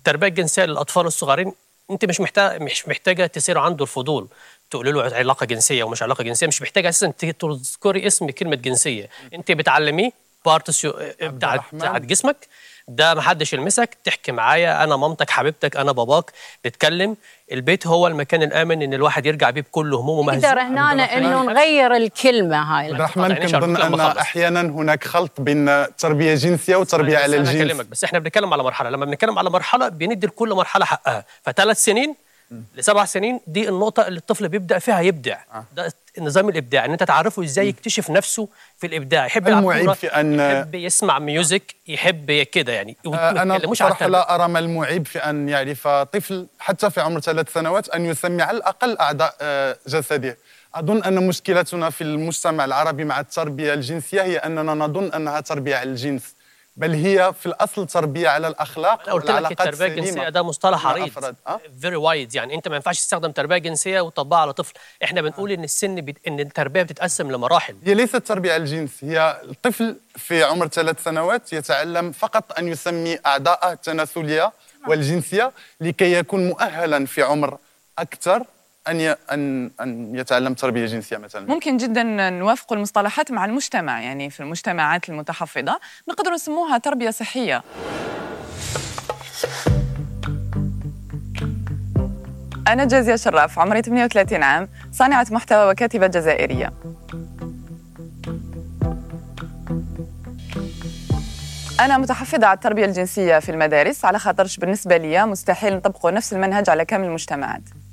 التربيه الجنسيه للاطفال الصغيرين انت مش محتاج مش محتاجه تثير عنده الفضول تقول له علاقه جنسيه ومش علاقه جنسيه مش محتاجه اساسا تذكري اسم كلمه جنسيه انت بتعلميه بارتس بتاعت بتاعت جسمك ده ما حدش يلمسك تحكي معايا انا مامتك حبيبتك انا باباك نتكلم البيت هو المكان الامن ان الواحد يرجع بيه بكل همومه نقدر هنا انه نغير الكلمه هاي عبد الرحمن كنظن ان احيانا هناك خلط بين تربيه جنسيه وتربيه على الجنس أكلمك بس احنا بنتكلم على مرحله لما بنتكلم على مرحله بندي لكل مرحله حقها فثلاث سنين لسبع سنين دي النقطة اللي الطفل بيبدأ فيها يبدع آه. ده النظام الإبداع إن أنت تعرفه إزاي يكتشف نفسه في الإبداع يحب المعيب في أن يحب يسمع ميوزك يحب كده يعني آه أنا بصراحة لا أرى ما المعيب في أن يعرف طفل حتى في عمر ثلاث سنوات أن يسمي على الأقل أعضاء آه جسده أظن أن مشكلتنا في المجتمع العربي مع التربية الجنسية هي أننا نظن أنها تربية على الجنس بل هي في الاصل تربيه على الاخلاق قلت لك التربيه الجنسيه ده مصطلح عريض فيري وايد يعني انت ما ينفعش تستخدم تربيه جنسيه وتطبقها على طفل احنا بنقول ان السن بي... ان التربيه بتتقسم لمراحل هي ليست تربيه على الجنس هي الطفل في عمر ثلاث سنوات يتعلم فقط ان يسمي اعضاءه التناسليه والجنسيه لكي يكون مؤهلا في عمر اكثر ان ان ان يتعلم تربيه جنسيه مثلا ممكن جدا نوافق المصطلحات مع المجتمع يعني في المجتمعات المتحفظه نقدر نسموها تربيه صحيه أنا جازية شراف عمري 38 عام صانعة محتوى وكاتبة جزائرية أنا متحفظة على التربية الجنسية في المدارس على خاطرش بالنسبة لي مستحيل نطبقوا نفس المنهج على كامل المجتمعات